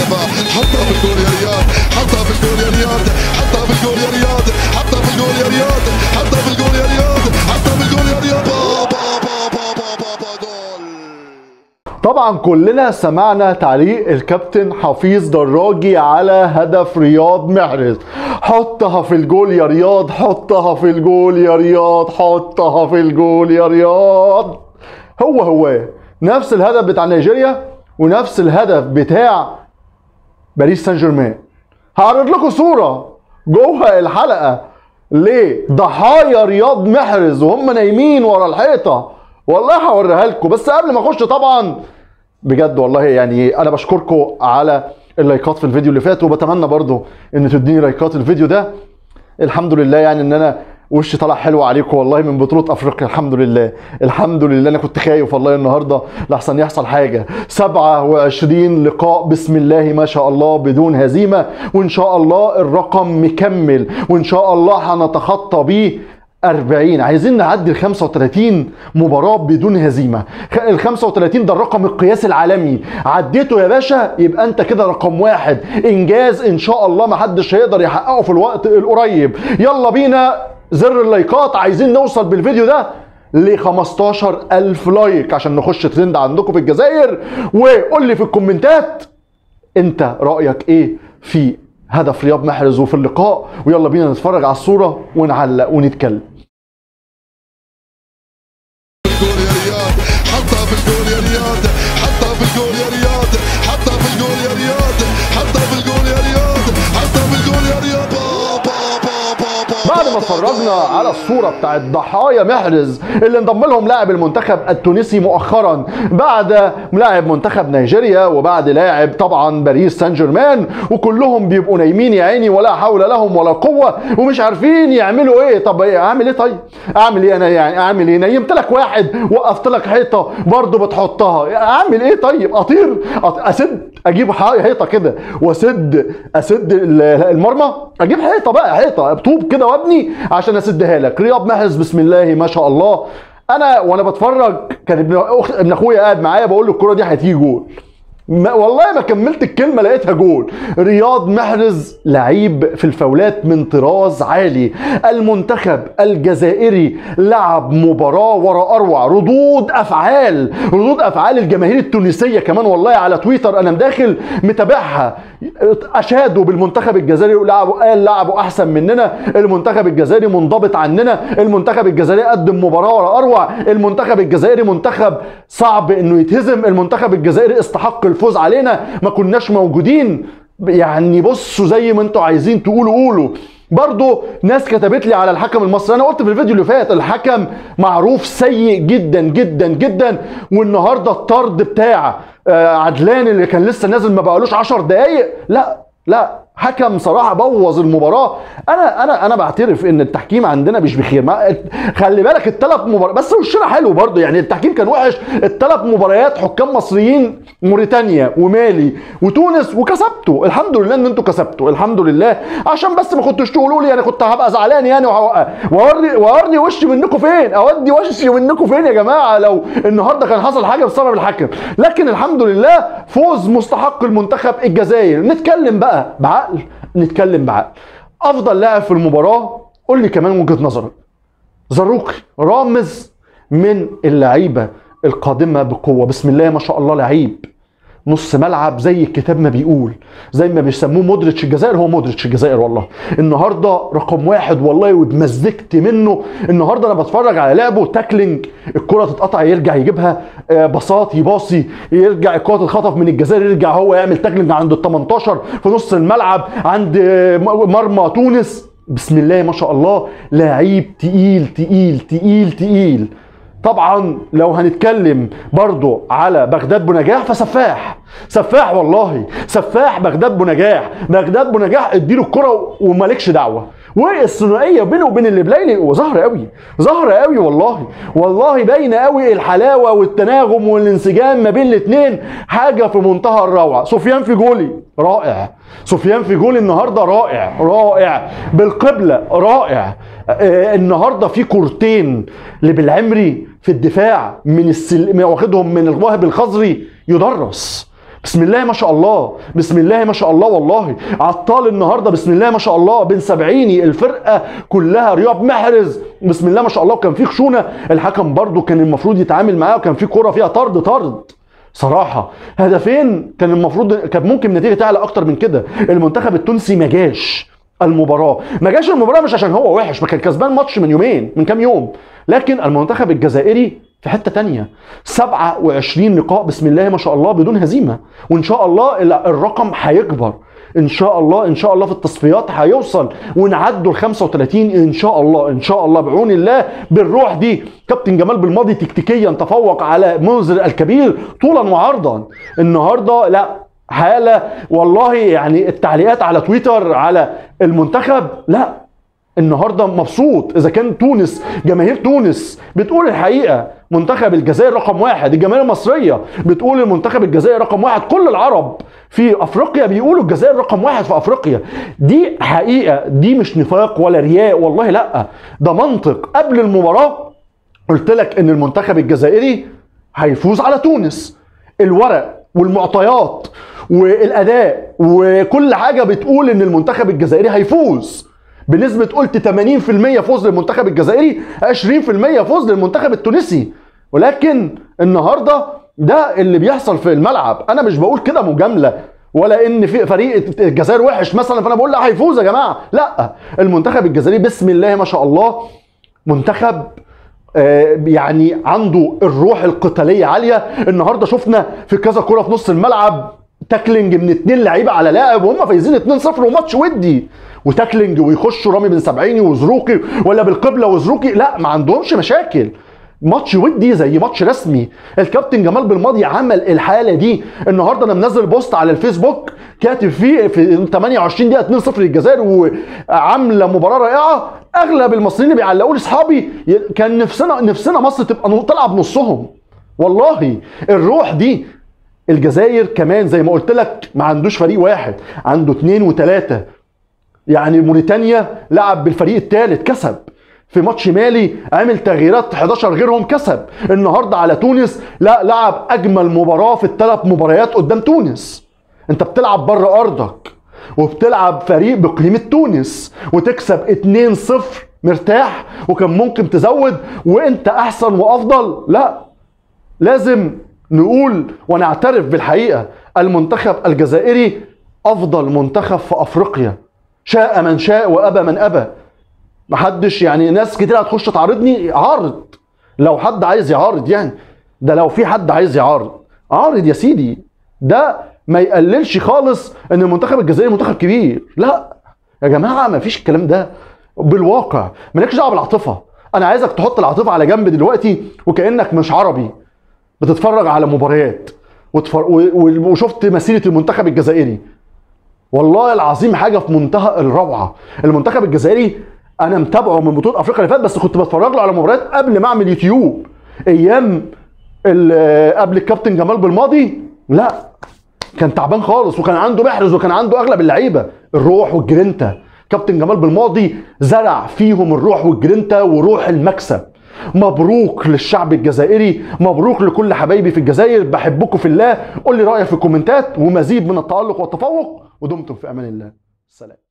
مصطفى حطها في الجول يا رياض حطها في الجول يا رياض حطها في الجول يا رياض حطها في الجول يا رياض حطها في الجول يا رياض حطها في الجول يا رياض با با با با با با جول طبعا كلنا سمعنا تعليق الكابتن حفيظ دراجي على هدف رياض محرز حطها في الجول يا رياض حطها في الجول يا رياض حطها في الجول يا رياض هو هو نفس الهدف بتاع نيجيريا ونفس الهدف بتاع باريس سان جيرمان هعرض لكم صوره جوه الحلقه لضحايا رياض محرز وهم نايمين ورا الحيطه والله هوريها لكم بس قبل ما اخش طبعا بجد والله يعني انا بشكركم على اللايكات في الفيديو اللي فات وبتمنى برضو ان تديني لايكات الفيديو ده الحمد لله يعني ان انا وشي طلع حلو عليكم والله من بطولة افريقيا الحمد لله الحمد لله انا كنت خايف والله النهارده لحسن يحصل حاجة 27 لقاء بسم الله ما شاء الله بدون هزيمة وان شاء الله الرقم مكمل وان شاء الله هنتخطى بيه 40 عايزين نعدي ال 35 مباراة بدون هزيمة ال 35 ده الرقم القياسي العالمي عديته يا باشا يبقى انت كده رقم واحد انجاز ان شاء الله ما حدش هيقدر يحققه في الوقت القريب يلا بينا زر اللايكات عايزين نوصل بالفيديو ده ل 15000 لايك عشان نخش ترند عندكم في الجزائر وقول لي في الكومنتات انت رايك ايه في هدف رياض محرز وفي اللقاء ويلا بينا نتفرج على الصوره ونعلق ونتكلم الجول يا رياض حطها في الجول يا رياض حطها في الجول يا رياض حطها في الجول يا رياض حطها في الجول يا رياض حطها في الجول يا رياض با با با با با بعد ما اتفرجنا على الصوره بتاعت ضحايا محرز اللي انضم لهم لاعب المنتخب التونسي مؤخرا بعد لاعب منتخب نيجيريا وبعد لاعب طبعا باريس سان جيرمان وكلهم بيبقوا نايمين يا عيني ولا حول لهم ولا قوه ومش عارفين يعملوا ايه طب إيه اعمل ايه طيب اعمل ايه انا يعني اعمل ايه نيمت لك واحد وقفت لك حيطه برضه بتحطها اعمل ايه طيب اطير أط- اسد اجيب ح- حيطه كده واسد اسد ال- المرمى اجيب حيطه بقى حيطه طوب كده وابني عشان اسدها لك رياض محرز بسم الله ما شاء الله انا وانا بتفرج كان ابن أخ... ابن اخويا قاعد معايا بقول له الكره دي هتيجي جول ما والله ما كملت الكلمه لقيتها جول رياض محرز لعيب في الفاولات من طراز عالي المنتخب الجزائري لعب مباراه ورا اروع ردود افعال ردود افعال الجماهير التونسيه كمان والله على تويتر انا مداخل متابعها اشادوا بالمنتخب الجزائري ولعبوا قال لعبوا احسن مننا المنتخب الجزائري منضبط عننا المنتخب الجزائري قدم مباراه ورا اروع المنتخب الجزائري منتخب صعب انه يتهزم المنتخب الجزائري استحق الفوز علينا ما كناش موجودين يعني بصوا زي ما انتوا عايزين تقولوا قولوا برضو ناس كتبت لي على الحكم المصري انا قلت في الفيديو اللي فات الحكم معروف سيء جدا جدا جدا والنهارده الطرد بتاع آه، عدلان اللي كان لسه نازل ما بقالوش 10 دقايق لا لا حكم صراحه بوظ المباراه انا انا انا بعترف ان التحكيم عندنا مش بخير ما خلي بالك الثلاث مباريات بس وشنا حلو برضه يعني التحكيم كان وحش الثلاث مباريات حكام مصريين موريتانيا ومالي وتونس وكسبتوا الحمد لله ان انتوا كسبتوا الحمد لله عشان بس ما كنتوش تقولوا لي انا كنت هبقى زعلان يعني وهوقع- واوري واوري وشي منكم فين اودي وشي منكم فين يا جماعه لو النهارده كان حصل حاجه بسبب الحكم لكن الحمد لله فوز مستحق المنتخب الجزائر نتكلم بقى بعقل نتكلم بعقل افضل لاعب في المباراه قول لي كمان وجهه نظرك زروقي رامز من اللعيبه القادمه بقوه بسم الله ما شاء الله لعيب نص ملعب زي الكتاب ما بيقول زي ما بيسموه مودريتش الجزائر هو مودريتش الجزائر والله النهارده رقم واحد والله واتمزجت منه النهارده انا بتفرج على لعبه تاكلينج الكره تتقطع يرجع يجيبها آه، بساط يباصي يرجع الكره تتخطف من الجزائر يرجع هو يعمل تاكلينج عند ال 18 في نص الملعب عند آه، مرمى تونس بسم الله ما شاء الله لعيب تقيل تقيل تقيل تقيل طبعا لو هنتكلم برضو على بغداد بنجاح فسفاح سفاح والله سفاح بغداد بنجاح بغداد بنجاح اديله الكره ومالكش دعوه والثنائيه بينه وبين الليبلايلي وظهر قوي ظهر قوي والله والله باينه قوي الحلاوه والتناغم والانسجام ما بين الاثنين حاجه في منتهى الروعه سفيان في جولي رائع سفيان في جولي النهارده رائع رائع بالقبله رائع آه النهارده في كورتين لبالعمري في الدفاع من السل... من واخدهم من الواهب الخزري يدرس بسم الله ما شاء الله بسم الله ما شاء الله والله عطال النهارده بسم الله ما شاء الله بن سبعيني الفرقه كلها رياض محرز بسم الله ما شاء الله كان في خشونه الحكم برضو كان المفروض يتعامل معاه وكان في كوره فيها طرد طرد صراحة هدفين كان المفروض كان ممكن النتيجة تعلى أكتر من كده المنتخب التونسي ما جاش المباراة ما جاش المباراة مش عشان هو وحش ما كان كسبان ماتش من يومين من كام يوم لكن المنتخب الجزائري في حتة تانية 27 لقاء بسم الله ما شاء الله بدون هزيمة وإن شاء الله الرقم هيكبر ان شاء الله ان شاء الله في التصفيات هيوصل ونعدوا ال 35 ان شاء الله ان شاء الله بعون الله بالروح دي كابتن جمال بالماضي تكتيكيا تفوق على منذر الكبير طولا وعرضا النهارده لا حاله والله يعني التعليقات على تويتر على المنتخب لا النهارده مبسوط اذا كان تونس جماهير تونس بتقول الحقيقه منتخب الجزائر رقم واحد الجماهير المصريه بتقول المنتخب الجزائر رقم واحد كل العرب في افريقيا بيقولوا الجزائر رقم واحد في افريقيا دي حقيقه دي مش نفاق ولا رياء والله لا ده منطق قبل المباراه قلت لك ان المنتخب الجزائري هيفوز على تونس الورق والمعطيات والاداء وكل حاجه بتقول ان المنتخب الجزائري هيفوز بنسبة قلت 80% فوز للمنتخب الجزائري 20% فوز للمنتخب التونسي ولكن النهارده ده اللي بيحصل في الملعب انا مش بقول كده مجامله ولا ان في فريق الجزائر وحش مثلا فانا بقول لا هيفوز يا جماعه لا المنتخب الجزائري بسم الله ما شاء الله منتخب يعني عنده الروح القتاليه عاليه النهارده شفنا في كذا كره في نص الملعب تاكلينج من اتنين لعيبه على لاعب وهم فايزين 2-0 وماتش ودي وتاكلينج ويخشوا رامي بن سبعيني وزروقي ولا بالقبله وزروقي لا ما عندهمش مشاكل ماتش ودي زي ماتش رسمي الكابتن جمال بالماضي عمل الحاله دي النهارده انا منزل بوست على الفيسبوك كاتب فيه في 28 دقيقه 2-0 للجزائر وعامله مباراه رائعه اغلب المصريين اللي بيعلقوا لي اصحابي كان نفسنا نفسنا مصر تبقى طالعه بنصهم والله الروح دي الجزائر كمان زي ما قلت لك ما عندوش فريق واحد عنده اثنين وثلاثه يعني موريتانيا لعب بالفريق الثالث كسب في ماتش مالي عمل تغييرات 11 غيرهم كسب النهارده على تونس لا لعب اجمل مباراه في الثلاث مباريات قدام تونس انت بتلعب بره ارضك وبتلعب فريق بقيمه تونس وتكسب 2-0 مرتاح وكان ممكن تزود وانت احسن وافضل لا لازم نقول ونعترف بالحقيقه المنتخب الجزائري افضل منتخب في افريقيا شاء من شاء وابى من ابى محدش يعني ناس كتير هتخش تعارضني عارض لو حد عايز يعارض يعني ده لو في حد عايز يعارض عارض يا سيدي ده ما يقللش خالص ان المنتخب الجزائري منتخب كبير لا يا جماعه ما فيش الكلام ده بالواقع مالكش دعوه بالعاطفه انا عايزك تحط العاطفه على جنب دلوقتي وكانك مش عربي بتتفرج على مباريات وتفر... وشفت مسيره المنتخب الجزائري والله العظيم حاجه في منتهى الروعه المنتخب الجزائري انا متابعه من بطوله افريقيا اللي فات بس كنت بتفرج له على مباريات قبل ما اعمل يوتيوب ايام قبل الكابتن جمال بالماضي لا كان تعبان خالص وكان عنده محرز وكان عنده اغلب اللعيبه الروح والجرينتا كابتن جمال بالماضي زرع فيهم الروح والجرينتا وروح المكسب مبروك للشعب الجزائري مبروك لكل حبايبي في الجزائر بحبكم في الله قول لي رايك في الكومنتات ومزيد من التالق والتفوق ودمتم في امان الله سلام